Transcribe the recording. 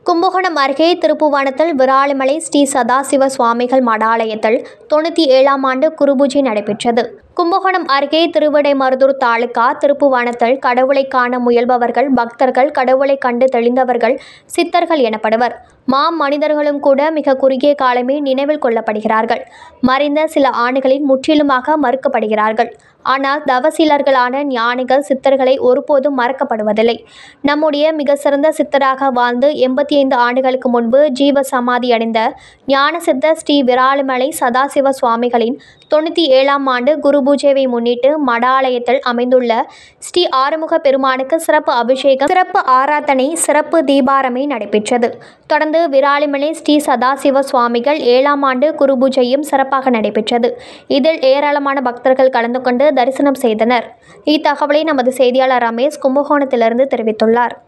கும்பகோணம் அருகே திருப்புவனத்தில் விராலிமலை ஸ்ரீ சதாசிவ சுவாமிகள் மடாலயத்தில் தொண்ணூற்றி ஏழாம் ஆண்டு குருபூஜை நடைபெற்றது கும்பகோணம் அருகே திருவிடைமருதூர் தாலுகா திருப்புவனத்தில் கடவுளை காண முயல்பவர்கள் பக்தர்கள் கடவுளை கண்டு தெளிந்தவர்கள் சித்தர்கள் எனப்படுவர் மா மனிதர்களும் கூட மிக குறுகிய காலமே நினைவில் கொள்ளப்படுகிறார்கள் மறைந்த சில ஆண்டுகளில் முற்றிலுமாக மறுக்கப்படுகிறார்கள் ஆனால் தவசீலர்களான ஞானிகள் சித்தர்களை ஒருபோதும் மறக்கப்படுவதில்லை நம்முடைய மிக சிறந்த சித்தராக வாழ்ந்து எண்பத்தி ஐந்து ஆண்டுகளுக்கு முன்பு ஜீவ சமாதி அடைந்த ஞான சித்தர் ஸ்ரீ விராலிமலை சதாசிவ சுவாமிகளின் தொண்ணூற்றி ஏழாம் ஆண்டு குரு பூஜையை முன்னிட்டு மடாலயத்தில் அமைந்துள்ள ஸ்ரீ ஆறுமுக பெருமானுக்கு சிறப்பு அபிஷேகம் சிறப்பு ஆராதனை சிறப்பு தீபாரமை நடைபெற்றது தொடர்ந்து விராலிமலை ஸ்ரீ சதாசிவ சுவாமிகள் ஏழாம் ஆண்டு குரு பூஜையும் சிறப்பாக நடைபெற்றது இதில் ஏராளமான பக்தர்கள் கலந்து கொண்டு தரிசனம் செய்தனர் இத்தகவலை நமது செய்தியாளர் ரமேஷ் கும்பகோணத்திலிருந்து தெரிவித்துள்ளார்